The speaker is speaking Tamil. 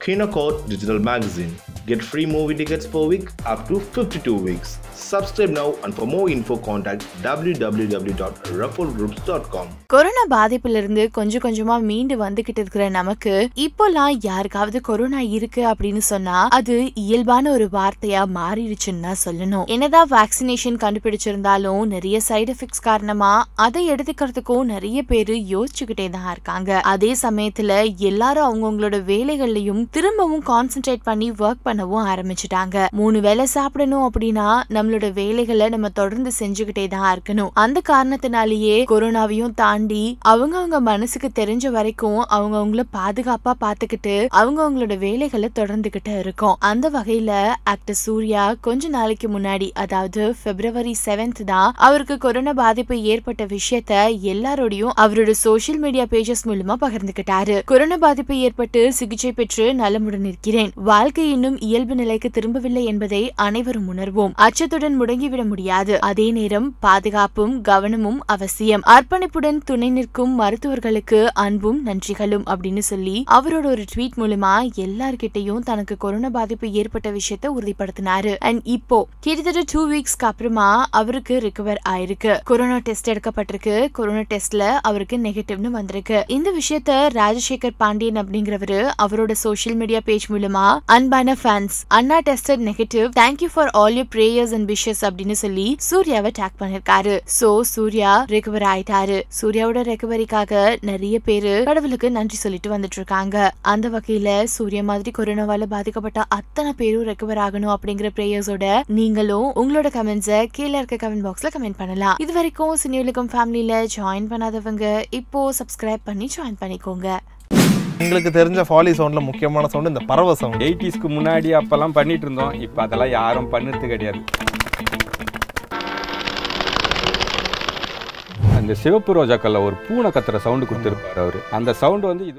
Kinocourt Digital Magazine. Get free movie tickets per week up to 52 weeks. Subscribe now and for more info contact www.rufflegroups.com. Corona பாதிப்பிலிருந்து கொஞ்சம் கொஞ்சமா மீண்டு வந்துகிட்டு இருக்கிற நமக்கு இப்போலாம் யாருக்காவது கொரோனா இருக்கு அப்படின்னு சொன்னா அது இயல்பான ஒரு வார்த்தையா மாறிடுச்சுன்னு தான் சொல்லணும் என்னதான் வேக்சினேஷன் கண்டுபிடிச்சிருந்தாலும் நிறைய சைடு எஃபெக்ட்ஸ் காரணமா அதை எடுத்துக்கிறதுக்கும் நிறைய பேரு யோசிச்சுக்கிட்டே தான் இருக்காங்க அதே சமயத்துல எல்லாரும் அவங்கவங்களோட வேலைகள்லயும் திரும்பவும் கான்சென்ட்ரேட் பண்ணி ஒர்க் பண்ணவும் ஆரம்பிச்சுட்டாங்க மூணு வேளை சாப்பிடணும் அப்படின்னா நம்மளோட வேலைகளை நம்ம தொடர்ந்து செஞ்சுக்கிட்டே தான் இருக்கணும் அந்த காரணத்தினாலேயே கொரோனாவையும் தாண்டி அவங்க அவங்க மனசுக்கு தெரிஞ்ச வரைக்கும் அவங்க அவங்கள பாதுகாப்பா பாத்துக்கிட்டு அவங்க அவங்களோட வேலைகளை தொடர்ந்துகிட்டு இருக்கோம் அந்த வகையில ஆக்டர் சூர்யா கொஞ்ச நாளைக்கு முன்னாடி அதாவது பிப்ரவரி செவன்த் தான் அவருக்கு கொரோனா பாதிப்பு ஏற்பட்ட விஷயத்த எல்லாரோடையும் அவரோட சோஷியல் மீடியா பேஜஸ் மூலமா பகிர்ந்துகிட்டாரு கொரோனா பாதிப்பு ஏற்பட்டு சிகிச்சை பெற்று நலமுடன் இருக்கிறேன் வாழ்க்கை இன்னும் இயல்பு நிலைக்கு திரும்பவில்லை என்பதை அனைவரும் உணர்வோம் அச்சத்துடன் முடங்கிவிட முடியாது அதே நேரம் பாதுகாப்பும் கவனமும் அவசியம் அர்ப்பணிப்புடன் துணை நிற்கும் மருத்துவர்களுக்கு அன்பும் நன்றிகளும் அப்படின்னு சொல்லி அவரோட ஒரு ட்வீட் மூலமா எல்லார்கிட்டையும் தனக்கு கொரோனா பாதிப்பு ஏற்பட்ட விஷயத்த உறுதிப்படுத்தினாரு அண்ட் இப்போ கிட்டத்தட்ட டூ வீக்ஸ்க்கு அப்புறமா அவருக்கு ரிகவர் ஆயிருக்கு கொரோனா டெஸ்ட் எடுக்கப்பட்டிருக்கு கொரோனா டெஸ்ட்ல அவருக்கு நெகட்டிவ்னு வந்திருக்கு இந்த விஷயத்த ராஜசேகர் பாண்டியன் அப்படிங்கிறவரு அவரோட சோஷியல் மீடியா பேஜ் மூலமா அன்பான ஃபேன்ஸ் அண்ணா tested negative thank you for all your prayers and wishes அப்படின்னு சொல்லி சூர்யாவை டேக் பண்ணிருக்காரு சோ சூர்யா ரெக்கவர் ஆயிட்டாரு சூர்யாவோட ரெக்கவரிக்காக நிறைய பேரு கடவுளுக்கு நன்றி சொல்லிட்டு வந்துட்டு இருக்காங்க அந்த வகையில சூர்யா மாதிரி கொரோனாவால பாதிக்கப்பட்ட அத்தனை பேரும் ரெக்கவர் ஆகணும் அப்படிங்கிற பிரேயர்ஸோட நீங்களும் உங்களோட கமெண்ட்ஸை கீழே இருக்க கமெண்ட் பாக்ஸ்ல கமெண்ட் பண்ணலாம் இது வரைக்கும் சினியுலகம் ஃபேமிலியில ஜாயின் பண்ணாதவங்க இப்போ சப்ஸ்கிரைப் பண்ணி ஜாயின் பண்ணிக்கோங்க உங்களுக்கு தெரிஞ்ச ஃபாலி சவுண்டில் முக்கியமான சவுண்டு இந்த பறவை சவுண்ட் எயிட்டிஸ்க்கு முன்னாடி அப்போல்லாம் பண்ணிட்டு இருந்தோம் இப்போ அதெல்லாம் யாரும் பண்ணுறது கிடையாது அந்த சிவப்பு ரோஜாக்கல்ல ஒரு பூனை கத்துற சவுண்டு கொடுத்துருப்பாரு அவர் அந்த சவுண்டு வந்து இது